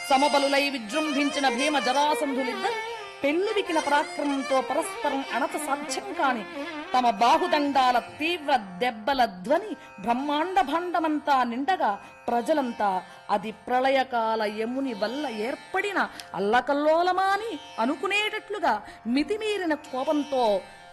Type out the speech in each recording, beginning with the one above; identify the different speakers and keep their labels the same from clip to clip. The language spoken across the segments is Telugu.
Speaker 1: సమబలులై విజృంభించిన భీమ జరాసంధులిద్దరు పెళ్లువికిన పరాక్రమంతో పరస్పరం అణత సాధ్యం కాని తమ బాహుదండాల తీవ్ర దెబ్బల ధ్వని బ్రహ్మాండ భాండమంతా నిండగా ప్రజలంతా అది ప్రళయకాల యముని వల్ల ఏర్పడిన అల్లకల్లోలమాని అనుకునేటట్లుగా మితిమీరిన కోపంతో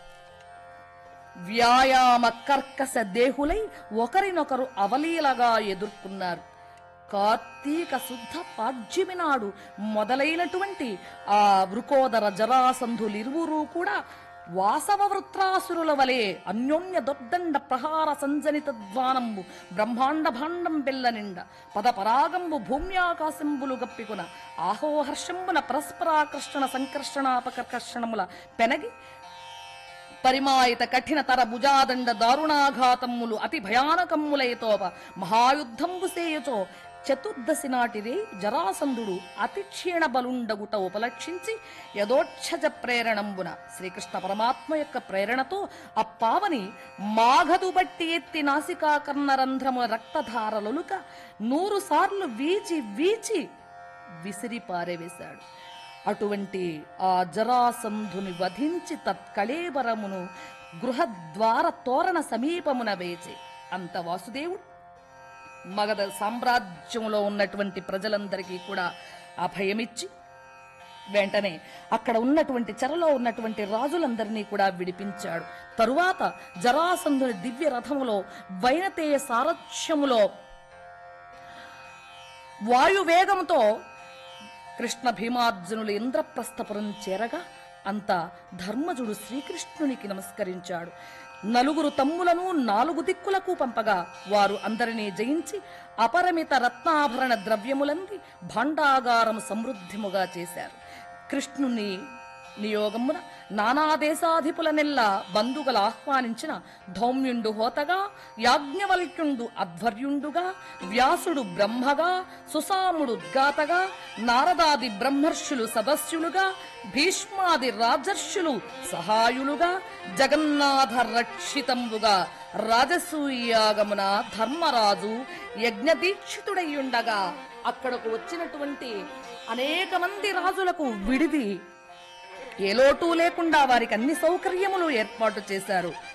Speaker 1: వ్యాయామ కర్కశ దేహులై ఒకరినొకరు అవలీలగా ఎదుర్కొన్నారు కార్తీక శుద్ధ పాడ్యమి నాడు మొదలైనటువంటి ఆ వృకోదర జరాసంధులిరువురూ కూడా వాసవ వృత్రాసురుల వలె అన్యోన్య దుర్దండ ప్రహార సంజనిత ద్వానంబు బ్రహ్మాండ భాండం బెల్ల నిండ పద పరాగంబు భూమ్యాకాశంబులు గప్పికున ఆహోహర్షంబున పరస్పరాకర్షణ సంకర్షణాపకర్షణముల పెనగి పరిమాయిత కఠినతర భుజాదండ దారుణాఘాతమ్ములు అతి భయానకమ్ములైతోప మహాయుద్ధంబు సేయుచో చతుర్దశి నాటిరే జరాసంధుడు అతి క్షీణ బలుండగుట ఉపలక్షించి యథోక్షజ ప్రేరణంబున శ్రీకృష్ణ పరమాత్మ యొక్క ప్రేరణతో అప్పావని మాఘదు బట్టి ఎత్తి నాసికా కర్ణరంధ్రముల రక్తధారలొలుక నూరు సార్లు వీచి వీచి విసిరి పారవేశాడు అటువంటి ఆ జరాసంధుని వధించి తత్కళేబరమును గృహద్వార తోరణ సమీపమున వేచి అంత వాసుదేవుడు మగధ సామ్రాజ్యంలో ఉన్నటువంటి ప్రజలందరికీ కూడా అభయమిచ్చి వెంటనే అక్కడ ఉన్నటువంటి చెరలో ఉన్నటువంటి రాజులందరినీ కూడా విడిపించాడు తరువాత జరాసంధుని దివ్య రథములో వైనతేయ సారథ్యములో వాయువేగంతో కృష్ణ భీమార్జునులు ఇంద్రప్రస్థపురం చేరగా అంత ధర్మజుడు శ్రీకృష్ణునికి నమస్కరించాడు నలుగురు తమ్ములను నాలుగు దిక్కులకు పంపగా వారు అందరినీ జయించి అపరిమిత రత్నాభరణ ద్రవ్యములంది భాండాగారం సమృద్ధిముగా చేశారు కృష్ణుని నియోగమున నానా దేశాధిపులనెల్లా బంధుగల ఆహ్వానించిన ధౌమ్యుండు హోతగా యాజ్ఞవల్క్యుండు అధ్వర్యుండుగా వ్యాసుడు బ్రహ్మగా సుసాముడు ఉద్గాతగా నారదాది బ్రహ్మర్షులు సదస్యులుగా భీష్మాది రాజర్షులు సహాయులుగా జగన్నాథ రక్షితంబుగా రాజసూయాగమున ధర్మరాజు యజ్ఞదీక్షితుడయ్యుండగా అక్కడకు వచ్చినటువంటి అనేక మంది రాజులకు విడిది ఏ లోటు లేకుండా వారికి అన్ని సౌకర్యములు ఏర్పాటు చేశారు